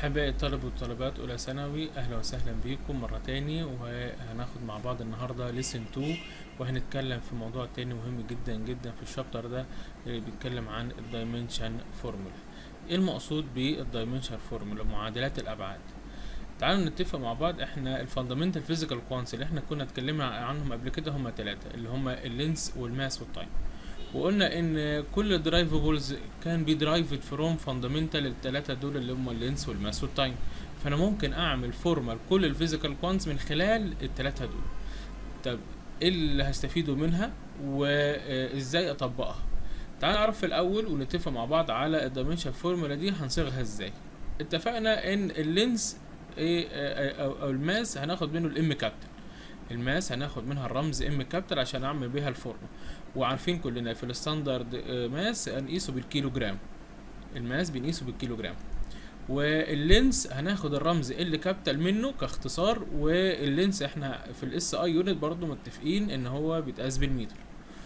أحبائي الطلبة والطالبات أولى ثانوي أهلا وسهلا بيكم مرة تاني وهناخد مع بعض النهاردة ليسن 2 وهنتكلم في موضوع تاني مهم جدا جدا في الشابتر ده اللي بيتكلم عن الدايمنشن فورمولا ايه المقصود بالدايمنشن فورمولا معادلات الأبعاد تعالوا نتفق مع بعض احنا الفاندامنتال فيزيكال كوانتس اللي احنا كنا اتكلمنا عنهم قبل كده هما ثلاثة اللي هما اللينس والماس والتايم وقلنا ان كل درايفبلز كان بي درايفد فروم فاندامنتال الثلاثه دول اللي هم اللينس والماس والتايم فانا ممكن اعمل فورمال كل الفيزيكال كوانتس من خلال الثلاثه دول طب ايه اللي هستفيده منها وازاي اطبقها تعال نعرف في الاول ونتفق مع بعض على الدايمنشن فورمولا دي هنصيغها ازاي اتفقنا ان اللينس ايه او الماس هناخد منه الام كابيتال الماس هناخد منها الرمز ام كابيتال عشان اعمل بيها الفورمولا وعارفين كلنا في الستاندرد ماس هنقيسه بالكيلو جرام الماس بنقيسه بالكيلو جرام واللينس هناخد الرمز ال كابيتال منه كاختصار واللينس احنا في الاس اي يونت برضو متفقين ان هو بيتقاس بالمتر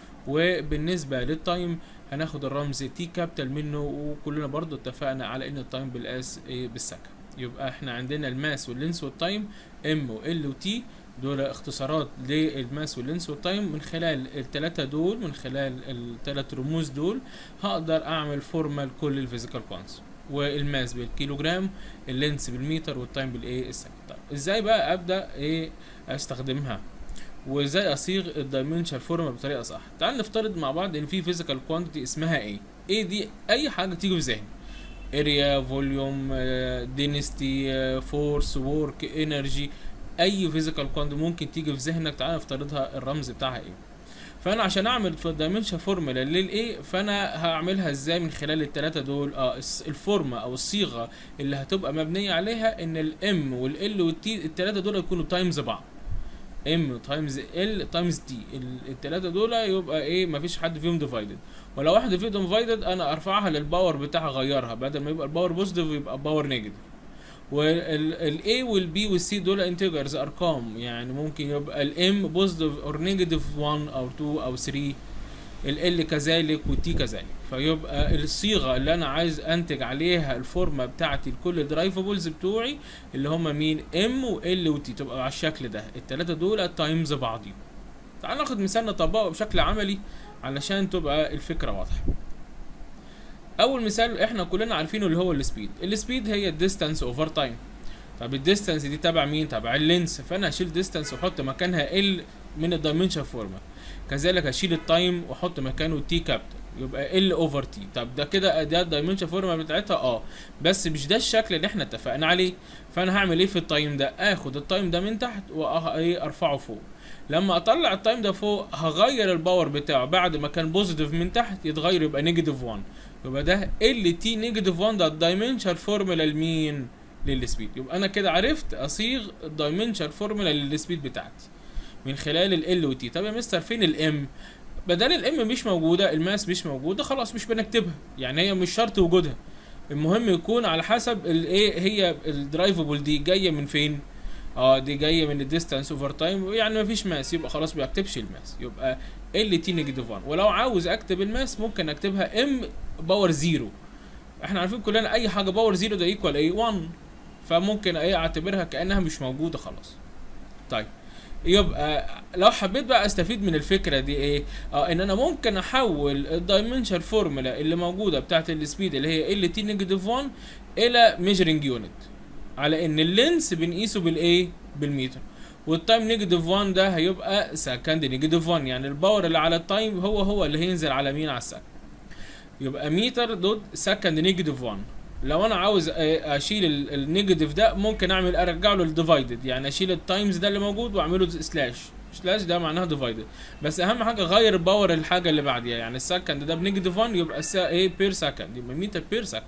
وبالنسبه للتايم هناخد الرمز تي كابيتال منه وكلنا برضو اتفقنا على ان التايم بالقاس بالسكند يبقى احنا عندنا الماس واللينس والتايم ام وال وتي دول اختصارات للماس واللينس والتايم من خلال الثلاثة دول من خلال الثلاث رموز دول هقدر اعمل فورمال كل الفيزيكال كوانتس والماس بالكيلوجرام اللينس بالمتر والتايم بالايه السكند طيب ازاي بقى ابدا ايه استخدمها وازاي اصيغ الدايمنشن فورمال بطريقه صح تعال نفترض مع بعض ان في فيزيكال كوانتيتي اسمها ايه ايه دي اي حاجه تيجي في ذهني اريا فوليوم دينستي فورس وورك انرجي اي فيزيكال كوانت ممكن تيجي في ذهنك تعالى نفترضها الرمز بتاعها ايه فانا عشان اعمل في الدايمنشن فورمولا للايه فانا هعملها ازاي من خلال الثلاثه دول اه الفورمه او الصيغه اللي هتبقى مبنيه عليها ان الام والال والتي الثلاثه دول يكونوا تايمز بعض ام تايمز ال تايمز تي الثلاثه دول يبقى ايه مفيش حد فيهم ديفايدد ولو واحد فيهم ديفايدد انا ارفعها للباور بتاعها اغيرها بدل ما يبقى الباور بوزيتيف يبقى باور نيجاتيف والاي والبي والسي دول انتجرز ارقام يعني ممكن يبقى الام بوزيتيف اور نيجاتيف 1 او 2 او 3 ال كذلك والتي كذلك فيبقى الصيغه اللي انا عايز انتج عليها الفورمه بتاعتي لكل الدرايفبلز بتوعي اللي هم مين ام وال وتي تبقى على الشكل ده الثلاثه دول تايمز بعضيهم تعال ناخد مثال نطبقه بشكل عملي علشان تبقى الفكره واضحه اول مثال احنا كلنا عارفينه اللي هو السبيد السبيد هي الديستانس اوفر تايم طب الديستانس دي تبع مين تبع اللينس فانا هشيل ديستانس واحط مكانها ال من الدايمنشن فورمولا كذلك هشيل التايم واحط مكانه تي كابيتال يبقى ال اوفر تي طب ده كده ده الدايمنشن فورمولا بتاعتها اه بس مش ده الشكل اللي احنا اتفقنا عليه فانا هعمل ايه في التايم ده اخد التايم ده من تحت وايه ارفعه فوق لما اطلع التايم ده فوق هغير الباور بتاعه بعد ما كان بوزيتيف من تحت يتغير يبقى نيجاتيف 1 يبقى ده ال تي نيجاتيف 1 ده الدايمنشن فورمولا لمين للسبيد يبقى انا كده عرفت اصيغ الدايمنشن فورمولا للسبيد بتاعتي من خلال ال وتي طب يا مستر فين الام بدل الام مش موجوده الماس مش موجوده خلاص مش بنكتبها يعني هي مش شرط وجودها المهم يكون على حسب الايه هي الدرايفبل دي جايه من فين اه دي جايه من الديستانس اوفر تايم يعني مفيش ماس يبقى خلاص ما بكتبش الماس يبقى ال تي نيجاتيف 1 ولو عاوز اكتب الماس ممكن اكتبها ام باور زيرو احنا عارفين كلنا اي حاجه باور زيرو ده ايكوال ايه 1 فممكن ايه اعتبرها كانها مش موجوده خلاص طيب يبقى لو حبيت بقى استفيد من الفكره دي ايه اه ان انا ممكن احول الدايمنشن فورمولا اللي موجوده بتاعت السبيد اللي هي ال تي نيجاتيف 1 الى ميجرنج يونت على ان اللينس بنقيسه بالايه بالمتر والتايم نيجاتيف 1 ده هيبقى سكند نيجاتيف 1 يعني الباور اللي على التايم هو هو اللي هينزل على مين على السكند يبقى متر دوت سكند نيجاتيف 1 لو انا عاوز اشيل النيجاتيف ده ممكن اعمل ارجع له الديفايدد يعني اشيل التايمز ده اللي موجود واعمله سلاش سلاش ده معناها ديفايدد بس اهم حاجه غير باور الحاجه اللي بعديها يعني السكند ده بنيجاتيف 1 يبقى ايه بير سكند يبقى متر بير سكند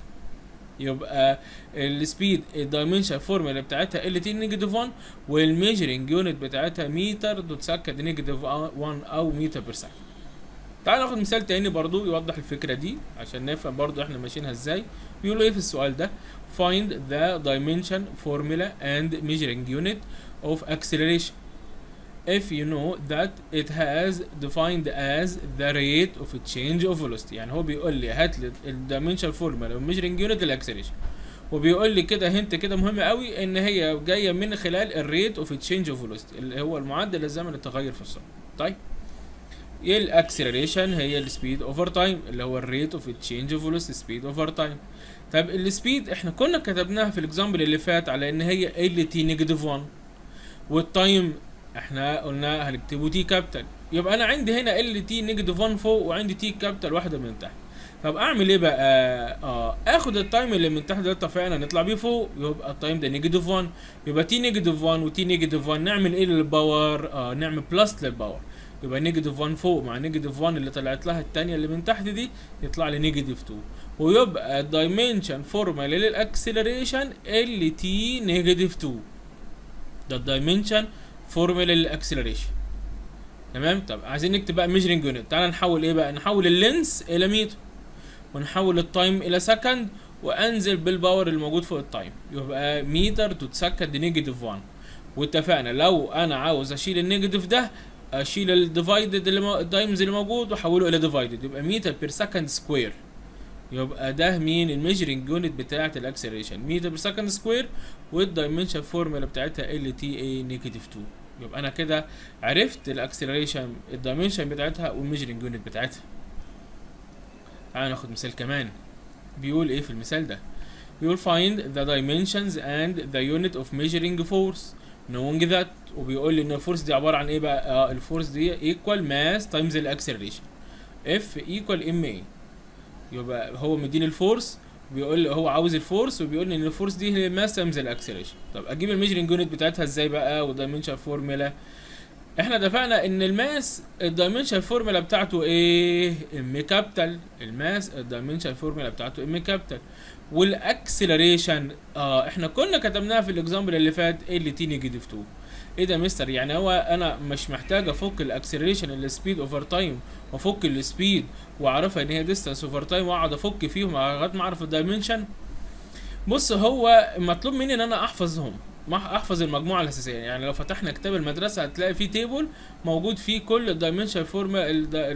يبقى السبيد الدايمنشن فورمولا بتاعتها ال تي نيجاتيف 1 والميجرنج يونت بتاعتها متر دوت سكند نيجاتيف 1 او متر بير سكند تعال ناخد مثال تاني برضو يوضح الفكرة دي عشان نفهم برضو احنا ماشيينها ازاي بيقولوا ايه في السؤال ده find the dimension formula and measuring unit of acceleration if you know that it has defined as the rate of change of velocity يعني هو بيقول لي هات لي الدايمنشن فورمولا والميجرنج يونت للاكسلريشن وبيقول لي كده هنت كده مهم قوي ان هي جايه من خلال الريت اوف تشينج اوف فيلوسيتي اللي هو المعدل الزمن التغير في السرعه طيب ايه الاكسلريشن هي السبيد اوفر تايم اللي هو الريت اوف تشينج اوف فيلوسيتي سبيد اوفر تايم طب السبيد احنا كنا كتبناها في الاكزامبل اللي فات على ان هي ال تي نيجاتيف 1 والتايم احنا قلنا هنكتبه تي كابيتال يبقى انا عندي هنا ال تي نيجاتيف 1 فوق وعندي تي كابيتال واحده من تحت طب اعمل ايه بقى اه اخد التايم اللي من تحت ده اتفقنا نطلع بيه فوق يبقى التايم ده نيجاتيف 1 يبقى تي نيجاتيف 1 وتي نيجاتيف 1 نعمل ايه للباور اه نعمل بلس للباور يبقى نيجاتيف 1 فوق مع نيجاتيف 1 اللي طلعت لها الثانيه اللي من تحت دي يطلع لي نيجاتيف 2 ويبقى الدايمنشن فورمولا للاكسلريشن ال تي نيجاتيف 2 ده الدايمنشن فورمولا للاكسلريشن تمام طب عايزين نكتب بقى ميجرنج يونت تعال نحول ايه بقى نحول اللينس الى متر ونحول التايم الى سكند وانزل بالباور الموجود فوق التايم يبقى متر تو سكند نيجاتيف 1 واتفقنا لو انا عاوز اشيل النيجاتيف ده اشيل الديفايدد اللي مو... التايمز اللي موجود واحوله الى ديفايدد يبقى متر بير سكند سكوير يبقى ده مين الميجرنج يونت بتاعه الاكسلريشن متر بير سكند سكوير والدايمنشن فورمولا بتاعتها ال تي اي نيجاتيف 2 يبقى انا كده عرفت الاكسلريشن الدايمنشن بتاعتها والميجرنج يونت بتاعتها تعال ناخد مثال كمان بيقول ايه في المثال ده بيقول find the dimensions and the unit of measuring force knowing that وبيقول لي ان الفورس دي عباره عن ايه بقى اه الفورس دي equal mass times الاكسلريشن F equal ma يبقى هو مديني الفورس بيقول لي هو عاوز الفورس وبيقول لي ان الفورس دي هي ماس تايمز الاكسلريشن طب اجيب الميجرنج يونت بتاعتها ازاي بقى والدايمنشن فورمولا احنا اتفقنا ان الماس الدايمنشن فورمولا بتاعته ايه ام كابيتال الماس الدايمنشن فورمولا بتاعته ام كابيتال والاكسلريشن اه احنا كنا كتبناها في الاكزامبل اللي فات ال تي نيجاتيف 2 ايه ده مستر يعني هو انا مش محتاج افك الاكسلريشن السبيد اوفر تايم وافك السبيد واعرفها ان هي ديستانس اوفر تايم واقعد افك فيهم لغايه ما اعرف الدايمنشن بص هو مطلوب مني ان انا احفظهم احفظ المجموعه الاساسيه يعني لو فتحنا كتاب المدرسه هتلاقي فيه تيبل موجود فيه كل الدايمنشن فورما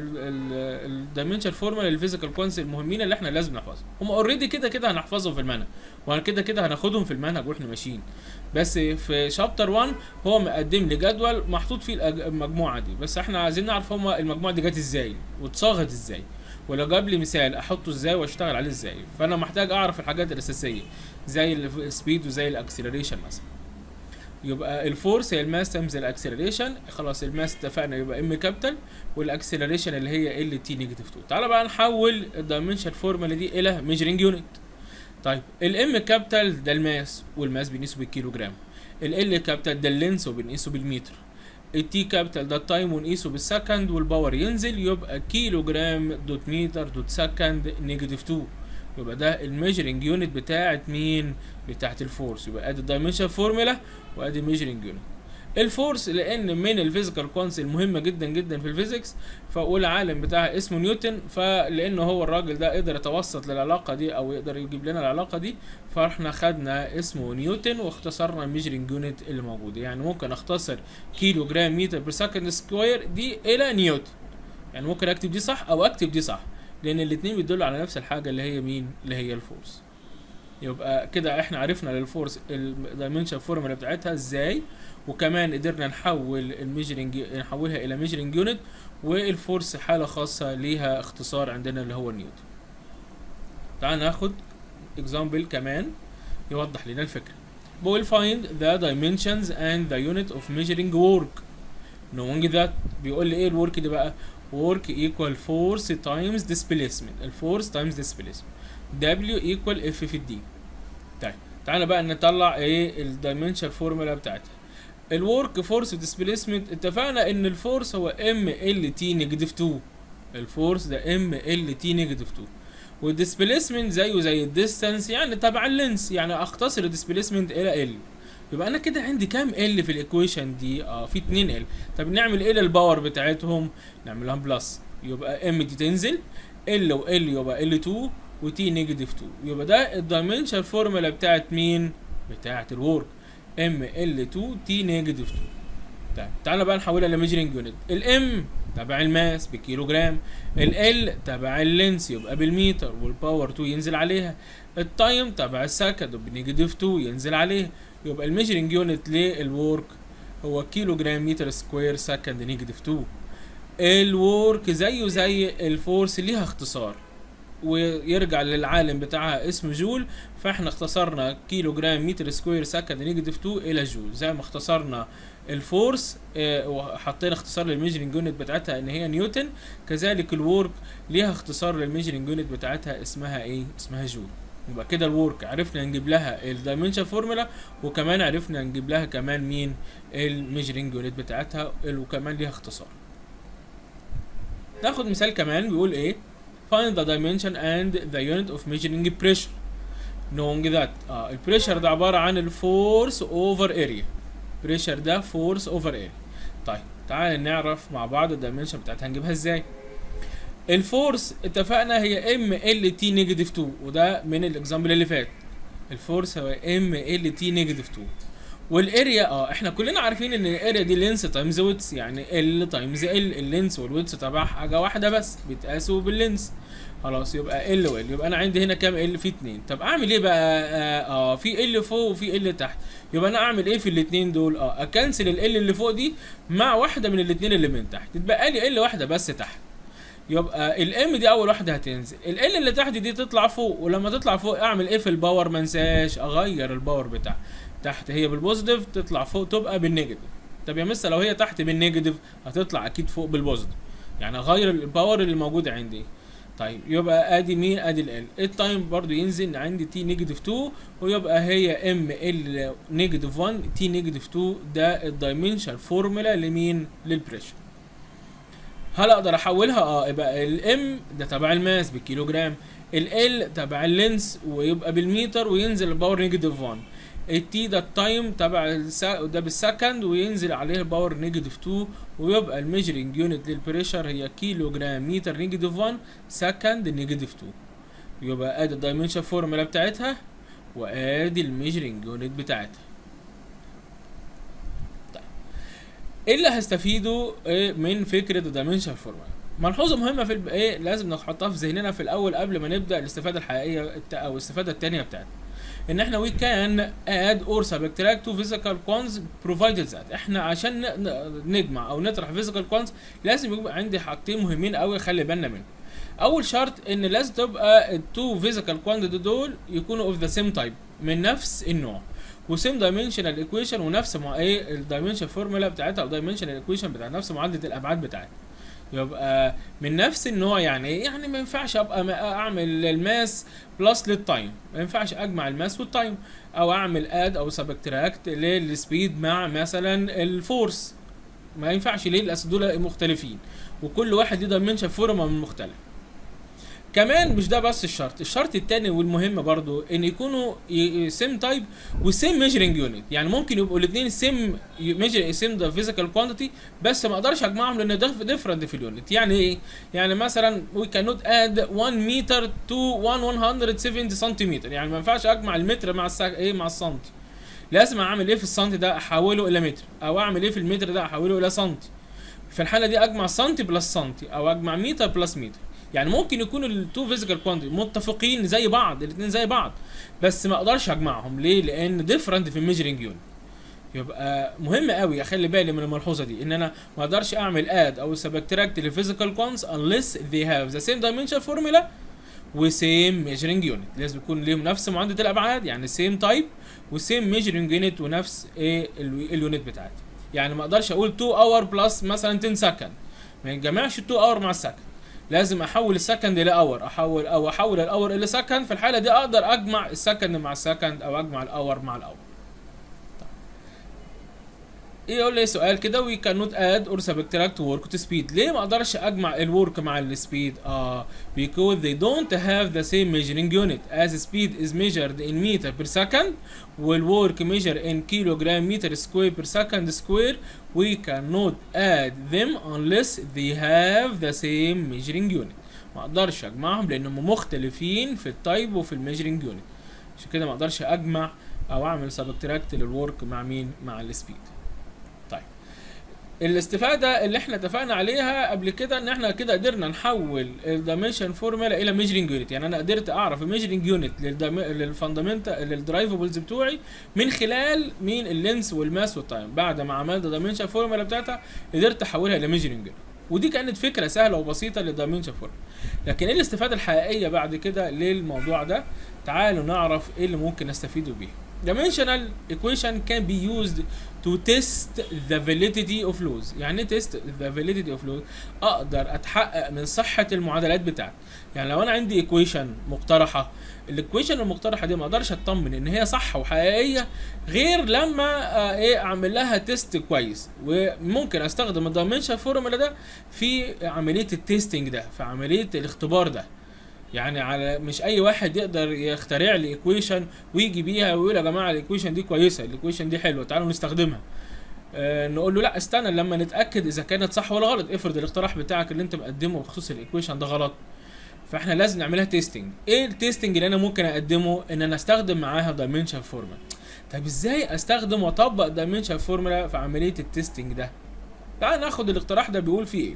الدايمنشن فورما للفيزيكال كونسيبت المهمين اللي احنا لازم نحفظهم هم اوريدي كده كده هنحفظهم في المنهج وكده كده هناخدهم في المنهج واحنا ماشيين بس في شابتر 1 هو مقدم لي جدول محطوط فيه المجموعه دي بس احنا عايزين نعرف هما المجموعه دي جت ازاي واتصاغت ازاي ولو جاب لي مثال احطه ازاي واشتغل عليه ازاي فانا محتاج اعرف الحاجات الاساسيه زي السبيد وزي الاكسلريشن مثلا يبقى الفورس هي الماس تايمز الاكسلريشن خلاص الماس اتفقنا يبقى ام كابيتال والاكسلريشن اللي هي ال تي نيجاتيف 2 تعالى بقى نحول الدايمنشن فورمولا دي الى ميجرنج يونت طيب الام كابيتال ده الماس والماس بنقيسه بالكيلو جرام ال كابيتال ده اللينس وبنقيسه بالمتر التي كابيتال ده التايم ونقيسه بالسكند والباور ينزل يبقى كيلو جرام دوت متر دوت سكند نيجاتيف 2 يبقى ده الميجرنج يونت بتاعت مين بتاعت الفورس يبقى ادي الدايمنشن فورمولا وادي الميجرنج يونت الفورس لان من الفيزيكال كونسل المهمه جدا جدا في الفيزيكس فاولى عالم بتاعها اسمه نيوتن فلانه هو الراجل ده قدر يتوسط للعلاقه دي او يقدر يجيب لنا العلاقه دي فاحنا خدنا اسمه نيوتن واختصرنا الميجرنج يونت اللي موجوده يعني ممكن اختصر كيلو جرام متر بير سكند سكوير دي الى نيوتن يعني ممكن اكتب دي صح او اكتب دي صح لان الاثنين بيدلوا على نفس الحاجه اللي هي مين اللي هي الفورس يبقى كده احنا عرفنا للفورس الدايمنشن فورمولا بتاعتها ازاي وكمان قدرنا نحول الميجرنج نحولها الى ميجرنج يونت والفورس حاله خاصه ليها اختصار عندنا اللي هو النيوتن تعال ناخد اكزامبل كمان يوضح لنا الفكره بقول find the dimensions and the unit of measuring work knowing that بيقول لي ايه الورك دي بقى work equal force times displacement الفورس times displacement W equal F في الدي طيب تعالى بقى نطلع ايه الدايمنشن فورمولا بتاعتها الورك فورس ديسبيسمنت اتفقنا ان الفورس هو ام ال تي نيجاتيف 2 الفورس ده ام ال تي نيجاتيف 2 والديسبيسمنت زيه زي الديستانس يعني تبع اللينس يعني اختصر الديسبيسمنت الى ال يبقى انا كده عندي كام ال في الايكويشن دي اه في 2 ال طب نعمل ايه للباور بتاعتهم نعملها بلس يبقى ام دي تنزل ال وال يبقى ال 2 وتي نيجاتيف 2 يبقى ده الدايمنشن فورمولا بتاعت مين بتاعت الورك ام ال 2 تي نيجاتيف 2 طيب تعالى بقى نحولها لميجرنج يونت الام تبع الماس بالكيلو جرام ال تبع اللينس يبقى بالمتر والباور 2 ينزل عليها التايم تبع السكند بنيجاتيف 2 ينزل عليها يبقى الميجرنج يونت للورك هو كيلو جرام متر سكوير سكند نيجاتيف 2 الورك زيه زي الفورس ليها اختصار ويرجع للعالم بتاعها اسمه جول فاحنا اختصرنا كيلو جرام متر سكوير سكند نيجاتيف 2 الى جول زي ما اختصرنا الفورس اه وحطينا اختصار للميجرنج يونت بتاعتها ان هي نيوتن كذلك الورك ليها اختصار للميجرنج يونت بتاعتها اسمها ايه اسمها جول يبقى كده الورك عرفنا نجيب لها الدايمنشن فورمولا وكمان عرفنا نجيب لها كمان مين الميجرنج يونت بتاعتها وكمان ليها اختصار ناخد مثال كمان بيقول ايه find the dimension and the unit of measuring pressure knowing that اه البريشر ده عبارة عن الفورس اوفر اريا بريشر ده فورس اوفر اريا طيب تعال نعرف مع بعض الدايمنشن بتاعتها هنجيبها ازاي الفورس اتفقنا هي ام ال تي نيجاتيف 2 وده من الاكزامبل اللي فات الفورس هو ام ال تي نيجاتيف 2 والاريا اه احنا كلنا عارفين ان الاريا دي لينس تايمز ويتس يعني ال تايمز ال اللينس والويتس تبع حاجه واحده بس بيتقاسوا باللينس خلاص يبقى ال وال يبقى انا عندي هنا كام ال في 2 طب اعمل ايه بقى اه, آه في ال فوق وفي ال تحت يبقى انا اعمل ايه في الاثنين دول اه اكنسل ال اللي فوق دي مع واحده من الاثنين اللي من تحت تبقى لي ال واحده بس تحت يبقى الام دي اول واحده هتنزل ال اللي تحت دي تطلع فوق ولما تطلع فوق اعمل ايه في الباور ما انساش اغير الباور بتاعها تحت هي بالبوزيتيف تطلع فوق تبقى بالنيجاتيف طب يا مستر لو هي تحت بالنيجاتيف هتطلع اكيد فوق بالبوزيتيف يعني اغير الباور اللي موجود عندي طيب يبقى ادي مين ادي ال التايم برضو ينزل عندي تي نيجاتيف 2 ويبقى هي ام ال نيجاتيف 1 تي نيجاتيف 2 ده الدايمنشن فورمولا لمين للبريشر هل اقدر احولها اه يبقى الام ده تبع الماس بالكيلو جرام ال تبع اللينس ويبقى بالمتر وينزل الباور نيجاتيف 1 التي ده التايم تبع السا... ده بالسكند وينزل عليه الباور نيجاتيف 2 ويبقى الميجرنج يونت للبريشر هي كيلو جرام متر نيجاتيف 1 سكند نيجاتيف 2 يبقى ادي الدايمنشن فورمولا بتاعتها وادي الميجرنج يونت بتاعتها طيب ايه اللي هستفيده إيه من فكره الدايمنشن فورمولا ملحوظه مهمه في الب... ايه لازم نحطها في ذهننا في الاول قبل ما نبدا الاستفاده الحقيقيه الت... او الاستفاده الثانيه بتاعتنا ان احنا we can add or subtract to physical quants provided that احنا عشان نجمع او نطرح physical quants لازم يبقى عندي حاجتين مهمين قوي خلي بالنا منهم اول شرط ان لازم تبقى التو physical quants دول يكونوا of the same type من نفس النوع وسيم دايمنشنال ايكويشن ونفس مع ايه الدايمنشن فورمولا بتاعتها او دايمنشنال ايكويشن بتاع نفس معادله الابعاد بتاعتها يبقى من نفس النوع يعني ايه يعني ما ينفعش ابقى اعمل الماس بلس للتايم ما ينفعش اجمع الماس والتايم او اعمل اد او سبتراكت للسبيد مع مثلا الفورس ما ينفعش ليه لان دول مختلفين وكل واحد ليه دايمنشن فورما من مختلف كمان مش ده بس الشرط الشرط التاني والمهم برضو ان يكونوا سيم تايب وسيم ميجرنج يونت يعني ممكن يبقوا الاثنين سيم ميجر سيم ذا فيزيكال كوانتيتي بس ما اقدرش اجمعهم لان ده ديفرنت في اليونت يعني ايه يعني مثلا وي كانوت اد 1 متر تو 1 170 سنتيمتر يعني ما ينفعش اجمع المتر مع السا... ايه مع السنتي لازم اعمل ايه في السنتي ده احوله الى متر او اعمل ايه في المتر ده احوله الى سنتي في الحاله دي اجمع سنتي بلس سنتي او اجمع متر بلس متر يعني ممكن يكون التو فيزيكال كوانتيتي متفقين زي بعض الاثنين زي بعض بس ما اقدرش اجمعهم ليه لان ديفرنت في الميجرنج يونت يبقى مهم قوي اخلي بالي من الملحوظه دي ان انا ما اقدرش اعمل اد او سبتراكت للفيزيكال كوانتس unless they have the same dimension formula وسيم ميجرنج يونت لازم يكون ليهم نفس معادله الابعاد يعني سيم تايب وسيم ميجرنج يونت ونفس ايه اليونت بتاعتي يعني ما اقدرش اقول 2 اور بلس مثلا 10 سكند ما يتجمعش 2 اور مع السكند لازم احول السكند الى اور احول او احول الاور الى سكند في الحاله دي اقدر اجمع السكند مع السكند او اجمع الاور مع الاور طيب. يقول لي سؤال كده وي كانوت اد اور سبتراكت ورك تو سبيد ليه ما اقدرش اجمع الورك مع السبيد اه because they don't have the same measuring unit as speed is measured in meter per second والwork measure in kilogram meter square per second square we cannot add them unless they have the same measuring unit ما اقدرش اجمعهم لانهم مختلفين في التايب وفي الميجرنج يونت عشان كده ما اقدرش اجمع او اعمل سبتراكت للورك مع مين مع السبيد طيب الاستفاده اللي احنا اتفقنا عليها قبل كده ان احنا كده قدرنا نحول الدايمنشن فورمولا الى ميجرنج يونت يعني انا قدرت اعرف الميجرنج يونت للفاندامنتال للدرايفبلز بتوعي من خلال مين اللينس والماس والتايم بعد ما عملت الدايمنشن فورمولا بتاعتها قدرت احولها الى ميجرنج يونت ودي كانت فكره سهله وبسيطه للدايمنشن فورمولا لكن ايه الاستفاده الحقيقيه بعد كده للموضوع ده تعالوا نعرف ايه اللي ممكن نستفيدوا بيه dimensional equation can be used to test the validity of laws يعني ايه test the validity of laws اقدر اتحقق من صحة المعادلات بتاعتي يعني لو انا عندي equation مقترحة الايكويشن المقترحة دي ما اقدرش اطمن ان هي صح وحقيقية غير لما آه ايه اعمل لها تيست كويس وممكن استخدم الدايمنشن فورمولا ده في عملية التيستنج ده في عملية الاختبار ده يعني على مش اي واحد يقدر يخترع لي ايكويشن ويجي بيها ويقول يا جماعه الايكويشن دي كويسه الايكويشن دي حلوه تعالوا نستخدمها آه نقول له لا استنى لما نتاكد اذا كانت صح ولا غلط افرض الاقتراح بتاعك اللي انت مقدمه بخصوص الايكويشن ده غلط فاحنا لازم نعملها تيستنج ايه التيستنج اللي انا ممكن اقدمه ان انا استخدم معاها دايمنشن فورمولا طب ازاي استخدم واطبق دايمنشن فورمولا في عمليه التيستنج ده تعال ناخد الاقتراح ده بيقول فيه ايه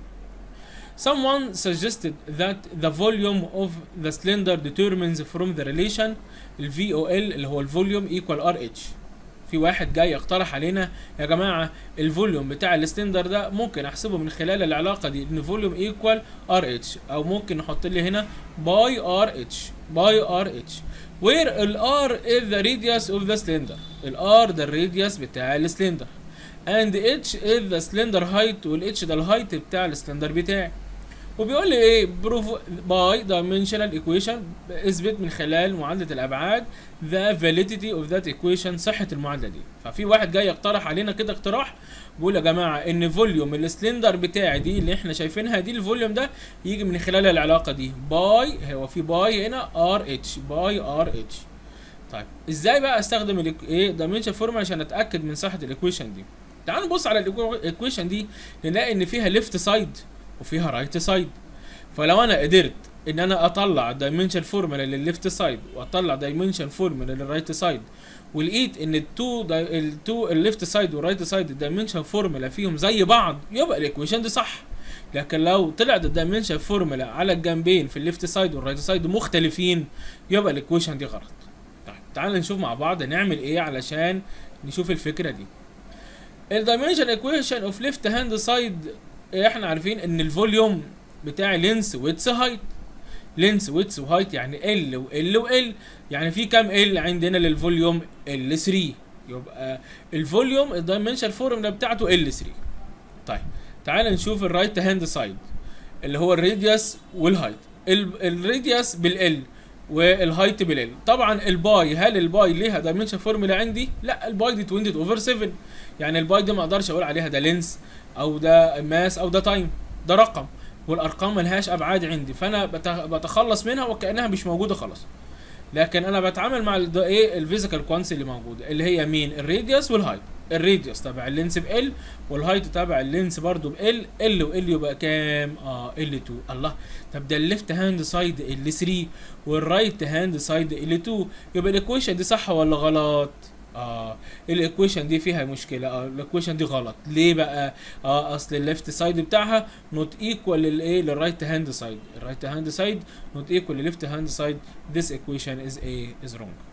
Someone suggested that the volume of the cylinder determines from the relation ال VOL اللي هو الفوليوم equal RH في واحد جاي يقترح علينا يا جماعه الفوليوم بتاع السلندر ده ممكن احسبه من خلال العلاقه دي ان فوليوم ايكوال ار اتش او ممكن نحط لي هنا باي ار اتش باي ار اتش وير الار از ذا راديوس اوف ذا سلندر الار ده الراديوس بتاع السلندر اند اتش از ذا سلندر هايت والاتش ده الهايت بتاع السلندر بتاعي وبيقول لي ايه بروف باي دايمنشنال ايكويشن اثبت من خلال معادله الابعاد ذا فاليديتي اوف ذات ايكويشن صحه المعادله دي ففي واحد جاي يقترح علينا كده اقتراح بيقول يا جماعه ان فوليوم السلندر بتاعي دي اللي احنا شايفينها دي الفوليوم ده يجي من خلال العلاقه دي باي هو في باي هنا ار اتش باي ار اتش طيب ازاي بقى استخدم الايه دايمنشن فورمولا عشان اتاكد من صحه الايكويشن دي تعالوا نبص على الايكويشن دي نلاقي ان فيها ليفت سايد وفيها رايت سايد فلو انا قدرت ان انا اطلع دايمنشن فورمولا للليفت سايد واطلع دايمنشن فورمولا للرايت سايد ولقيت ان التو التو الليفت سايد والرايت سايد الدايمنشن فورمولا فيهم زي بعض يبقى الايكويشن دي صح لكن لو طلعت الدايمنشن فورمولا على الجنبين في الليفت سايد والرايت سايد مختلفين يبقى الايكويشن دي غلط طيب تعال نشوف مع بعض نعمل ايه علشان نشوف الفكره دي الدايمنشن ايكويشن اوف ليفت هاند سايد احنا عارفين ان الفوليوم بتاع لينس ويتس هايت لينس ويتس وهايت يعني ال وال وال يعني في كام ال عندنا للفوليوم ال 3 يبقى الفوليوم الدايمنشن فورمولا بتاعته ال 3 طيب تعال نشوف الرايت هاند سايد اللي هو الراديوس والهايت الراديوس بالال والهايت بالال طبعا الباي هل الباي ليها دايمنشن فورمولا عندي لا الباي دي 20 اوفر 7 يعني الباي دي ما اقدرش اقول عليها ده لينس او ده ماس او ده تايم ده رقم والارقام ملهاش ابعاد عندي فانا بتخلص منها وكانها مش موجوده خلاص لكن انا بتعامل مع ايه الفيزيكال كوانس اللي موجوده اللي هي مين الراديوس والهايت الراديوس تبع اللينس ب ال والهايت تبع اللينس برضو ب ال ال وال يبقى كام اه ال 2 الله طب ده الليفت هاند سايد ال 3 والرايت هاند سايد ال 2 يبقى الايكويشن دي صح ولا غلط اه الايكويشن دي فيها مشكله اه الايكويشن دي غلط ليه بقى اه اصل الليفت سايد بتاعها نوت ايكوال للايه للرايت هاند سايد الرايت هاند سايد نوت ايكوال لليفت هاند سايد this equation is a is wrong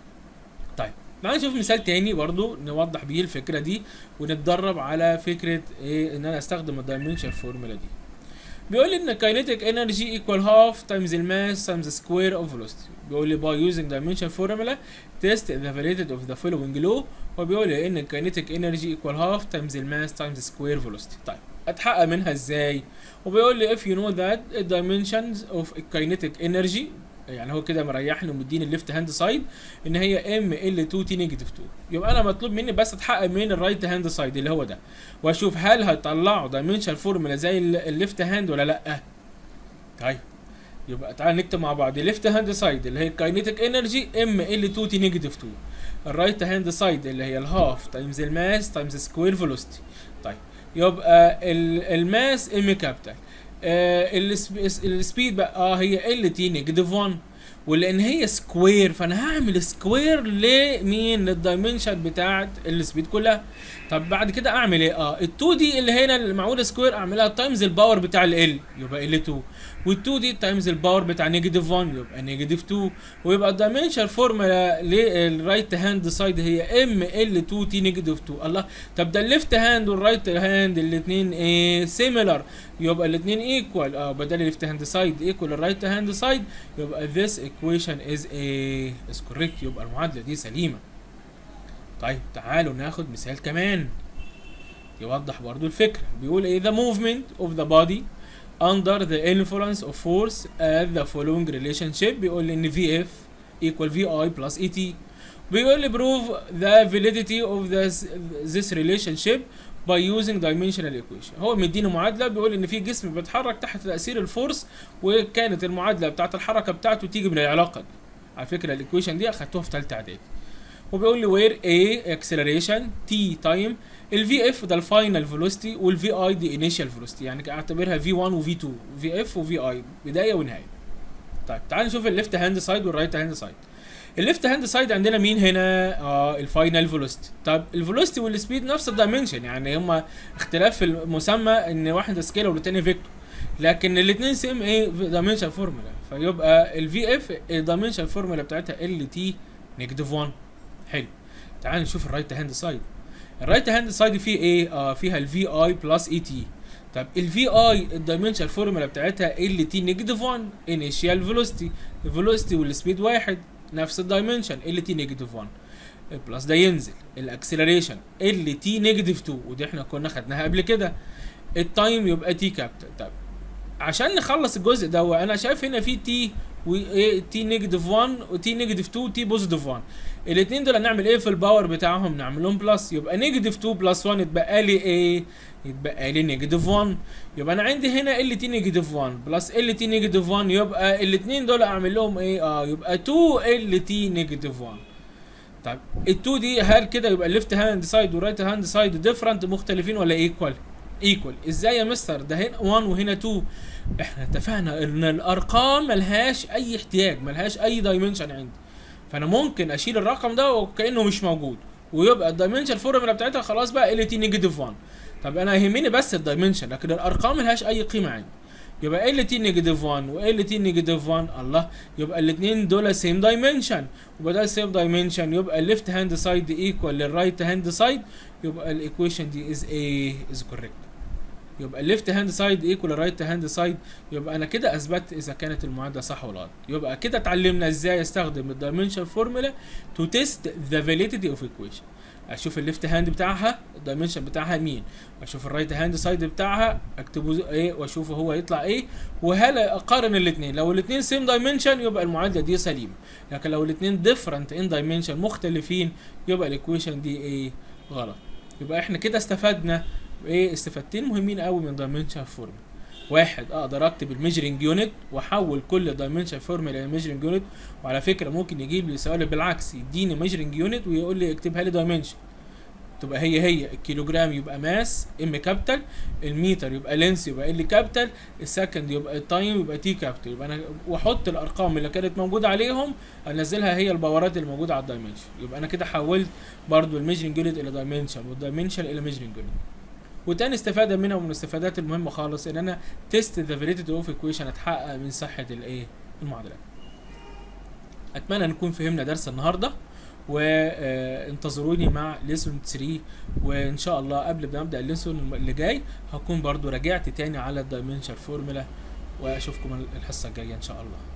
طيب تعالى نشوف مثال تاني برضو نوضح بيه الفكره دي ونتدرب على فكره ايه ان انا استخدم الدايمنشن فورمولا دي بيقول لي ان kinetic energy equal half times the mass times the square of velocity بيقول لي by using dimension formula test the validity of the following law وبيقول لي ان kinetic energy equal half times the mass times the square velocity طيب اتحقق منها ازاي وبيقول لي if you know that the dimensions of kinetic energy يعني هو كده مريحني ومديني الليفت هاند سايد ان هي ام ال 2 تي نيجاتيف 2 يبقى انا مطلوب مني بس اتحقق من الرايت هاند سايد اللي هو ده واشوف هل هيطلعوا دايمنشن فورمولا زي الليفت هاند ولا لا طيب يبقى تعال نكتب مع بعض الليفت هاند سايد اللي هي الكاينيتيك انرجي ام ال 2 تي نيجاتيف 2 الرايت هاند سايد اللي هي الهاف تايمز الماس تايمز سكوير فيلوسيتي طيب يبقى الماس ام كابيتال آه السبيد بقى اه هي ال تي نيجاتيف 1 ولان هي سكوير فانا هعمل سكوير لمين للدايمنشن بتاعت السبيد كلها طب بعد كده اعمل ايه اه ال2 دي اللي هنا اللي معموله سكوير اعملها تايمز الباور بتاع ال يبقى ال2 وال2 دي تايمز الباور بتاع نيجاتيف 1 يبقى نيجاتيف 2 ويبقى الدايمنشن فورمولا للرايت هاند سايد هي ام ال 2 تي نيجاتيف 2 الله طب ده الليفت هاند والرايت هاند الاثنين ايه سيميلر يبقى الاثنين ايكوال اه بدل الليفت هاند سايد ايكوال الرايت هاند سايد يبقى this equation is a is correct يبقى المعادله دي سليمه طيب تعالوا ناخد مثال كمان يوضح برضو الفكره بيقول ايه the movement of the body under the influence of force at the following relationship بيقول لي ان VF equal VI plus ET بيقول لي prove the validity of this, this relationship by using dimensional equation هو مديني معادله بيقول ان في جسم بيتحرك تحت تاثير الفورس وكانت المعادله بتاعت الحركه بتاعته تيجي من العلاقه دي على فكره الايكويشن دي اخدتوها في ثالثه اعدادي وبيقول لي وير A acceleration T time ال VF ده الفاينل فيلوسيتي وال VI دي انيشال فيلوسيتي يعني اعتبرها V1 و V2 VF و VI بدايه ونهايه طيب تعال نشوف الليفت هاند سايد والرايت هاند سايد الليفت هاند سايد عندنا مين هنا اه الفاينل فيلوسيتي طب الفيلوسيتي والسبيد نفس الدايمنشن يعني هما اختلاف في المسمى ان واحد سكيلر والتاني فيكتور لكن الاثنين سيم ايه دايمنشن فورمولا فيبقى الفي اف الدايمنشن فورمولا بتاعتها ال تي نيجاتيف 1 حلو تعال نشوف الرايت هاند سايد الرايت هاند سايد فيه ايه اه فيها الفي اي بلس اي تي طب الفي اي الدايمنشن فورمولا بتاعتها ال تي نيجاتيف 1 انيشال فيلوسيتي الفيلوسيتي والسبيد واحد نفس الدايمنشن ال تي نيجاتيف 1 البلس ده ينزل الاكسلريشن ال تي نيجاتيف 2 ودي احنا كنا خدناها قبل كده التايم يبقى تي كابيتال طب عشان نخلص الجزء ده انا شايف هنا في تي تي نيجاتيف 1 وتي نيجاتيف 2 تي بوزيتيف 1 الاثنين دول هنعمل ايه في الباور بتاعهم نعمل لهم بلس يبقى نيجاتيف 2 بلس 1 يتبقى لي ايه يتبقى لي نيجاتيف 1 يبقى انا عندي هنا ال تي نيجاتيف 1 بلس ال تي نيجاتيف 1 يبقى الاثنين دول اعمل لهم ايه اه يبقى 2 ال تي نيجاتيف 1 طيب ال2 دي هل كده يبقى الليفت هاند سايد والرايت هاند سايد ديفرنت مختلفين ولا ايكوال ايكوال ازاي يا مستر ده هنا 1 وهنا 2 احنا اتفقنا ان الارقام ملهاش اي احتياج ملهاش اي دايمنشن عندي فانا ممكن اشيل الرقم ده وكانه مش موجود ويبقى الدايمنشن فورمولا بتاعتها خلاص بقى ال تي نيجاتيف 1 طب انا يهمني بس الدايمنشن لكن الارقام ملهاش اي قيمه عندي يبقى ال تي نيجاتيف 1 و ال تي نيجاتيف 1 الله يبقى الاثنين دول سيم دايمنشن وبدل سيم دايمنشن يبقى الليفت هاند سايد ايكوال للرايت هاند سايد يبقى الايكويشن دي از ايه از كوريكت يبقى الليفت هاند سايد ايكوال الرايت هاند سايد يبقى انا كده اثبتت اذا كانت المعادله صح ولا غلط يبقى كده اتعلمنا ازاي استخدم الدايمنشن فورمولا تو تيست ذا فاليديتي اوف ايكويشن اشوف الليفت هاند بتاعها الدايمنشن بتاعها مين واشوف الرايت هاند سايد بتاعها اكتبه ايه واشوفه هو يطلع ايه وهل اقارن الاثنين لو الاثنين سيم دايمنشن يبقى المعادله دي سليمه لكن لو الاثنين ديفرنت ان دايمنشن مختلفين يبقى الايكويشن دي ايه غلط يبقى احنا كده استفدنا ايه استفادتين مهمين قوي من دايمنشن فورمولا واحد اقدر اكتب الميجرنج يونت واحول كل دايمنشن فورمولا الى ميجرنج يونت وعلى فكره ممكن يجيب لي سؤال بالعكس يديني ميجرنج يونت ويقول لي اكتبها لي دايمنشن تبقى هي هي الكيلوجرام يبقى ماس ام كابيتال المتر يبقى لينس يبقى ال كابيتال السكند يبقى التايم يبقى تي كابيتال يبقى انا واحط الارقام اللي كانت موجوده عليهم انزلها هي الباورات اللي موجوده على الدايمنشن يبقى انا كده حولت برضو الميجرنج يونت الى دايمنشن والدايمنشن الى ميجرنج يونت وتاني استفاده منها ومن الاستفادات المهمه خالص ان انا تيست ذا فاليديتي اوف ايكويشن اتحقق من صحه الايه المعادلات اتمنى نكون فهمنا درس النهارده وانتظروني مع ليسون 3 وان شاء الله قبل ما ابدا الليسون اللي جاي هكون برضو راجعت تاني على الدايمنشن فورمولا واشوفكم الحصه الجايه ان شاء الله